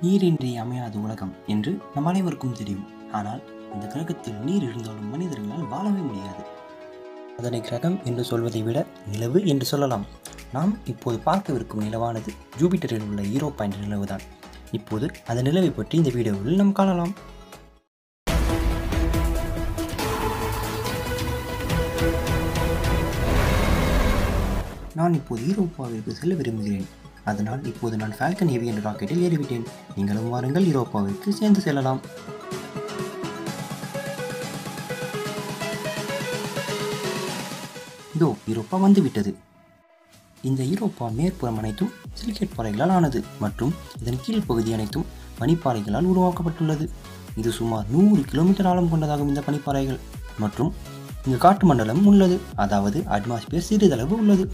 நீரின்றி அமையாத உலகம் என்று நம் அனைவருக்கும் தெரியும் ஆனால் இந்த கிரகத்தில் நீர் இருந்தாலும் மனிதர்களால் வாழவே முடியாது அதனை கிரகம் என்று சொல்வதை விட நிலவு என்று சொல்லலாம் நாம் இப்போது பார்க்கவிருக்கும் நிலவானது ஜூபிட்டரில் உள்ள ஈரோ பாயிண்ட் நிலவுதான் இப்போது அந்த நிலவை பற்றி இந்த வீடியோவில் நாம் காணலாம் நான் இப்போது ஈரோப்பாவிற்கு செல்ல விரும்புகிறேன் அதனால் இப்போது நான் ஃபால்கன் ஹெவி என்ற ராக்கெட்டில் ஏறிவிட்டேன் நீங்களும் வாருங்கள் ஈரோப்பாவிற்கு சேர்ந்து செல்லலாம் இதோ ஈரோப்பா வந்துவிட்டது இந்த ஈரோப்பா மேற்புறம் அனைத்தும் சிலிக்கேட் பாறைகளால் ஆனது மற்றும் இதன் கீழ்ப்பகுதி அனைத்தும் பனிப்பாறைகளால் உருவாக்கப்பட்டுள்ளது இது சுமார் நூறு கிலோமீட்டர் ஆழம் கொண்டதாகும் இந்த பனிப்பாறைகள் மற்றும் இங்கு காற்று மண்டலம் உள்ளது அதாவது அட்மாஸ்பியர் சிறிதளவு உள்ளது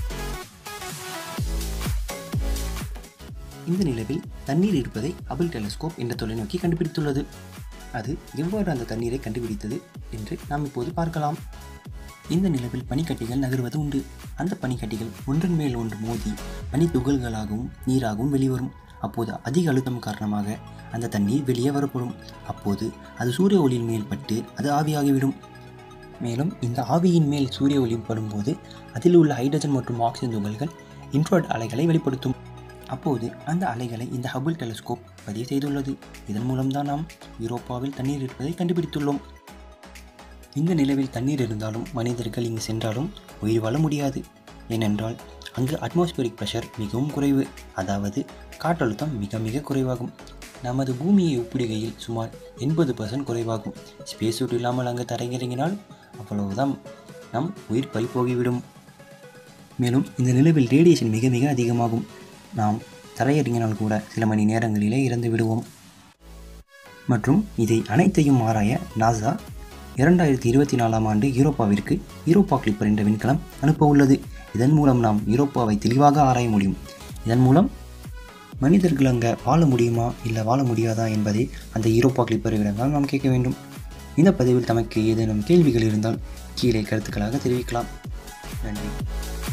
இந்த நிலவில் தண்ணீர் இருப்பதை அபிள் டெலஸ்கோப் என்ற தொலைநோக்கி கண்டுபிடித்துள்ளது அது எவ்வாறு அந்த தண்ணீரை கண்டுபிடித்தது என்று நாம் இப்போது பார்க்கலாம் இந்த நிலவில் பனிக்கட்டிகள் நகர்வது உண்டு அந்த பனிக்கட்டிகள் ஒன்றன் மேல் ஒன்று மோதி பனி துகள்களாகவும் நீராகவும் வெளிவரும் அப்போது அதிக அழுத்தம் காரணமாக அந்த தண்ணீர் வெளியே வரப்படும் அப்போது அது சூரிய ஒளியின் மேல் பட்டு அது ஆவியாகிவிடும் மேலும் இந்த ஆவியின் மேல் சூரிய ஒளி படும்போது அதில் உள்ள ஹைட்ரஜன் மற்றும் ஆக்சிஜன் துகள்கள் இன்ஃப்ராய்ட் அலைகளை வெளிப்படுத்தும் அப்போது அந்த அலைகளை இந்த ஹபிள் டெலிஸ்கோப் பதிவு செய்துள்ளது இதன் மூலம்தான் நாம் யூரோப்பாவில் தண்ணீர் இருப்பதை கண்டுபிடித்துள்ளோம் இந்த நிலவில் தண்ணீர் இருந்தாலும் மனிதர்கள் இங்கு சென்றாலும் உயிர் வாழ முடியாது ஏனென்றால் அங்கு அட்மாஸ்பியரிக் ப்ரெஷர் மிகவும் குறைவு அதாவது காற்றழுத்தம் மிக மிக குறைவாகும் நமது பூமியை ஒப்பிடுகையில் சுமார் எண்பது பர்சன்ட் குறைவாகும் ஸ்பேஸ் சூட் இல்லாமல் அங்கு தரையிறங்கினால் அவ்வளவுதான் நம் உயிர் பறி போகிவிடும் மேலும் இந்த நிலவில் ரேடியேஷன் மிக மிக அதிகமாகும் நாம் தரையிறங்கினால் கூட சில மணி நேரங்களிலே இறந்து விடுவோம் மற்றும் இதை அனைத்தையும் ஆராய நாசா இரண்டாயிரத்தி இருபத்தி நாலாம் ஆண்டு யூரோப்பாவிற்கு யூரோப்பா கிளிப்பர் என்ற விண்கலம் அனுப்ப உள்ளது இதன் மூலம் நாம் யூரோப்பாவை தெளிவாக ஆராய முடியும் இதன் மூலம் மனிதர்கள் அங்கே வாழ முடியுமா இல்லை வாழ முடியாதா என்பதை அந்த யூரோப்பா கிளிப்பரிடம் தான் நாம் கேட்க வேண்டும் இந்த பதிவில் தமக்கு ஏதேனும் கேள்விகள் இருந்தால் கீழே கருத்துக்களாக தெரிவிக்கலாம் நன்றி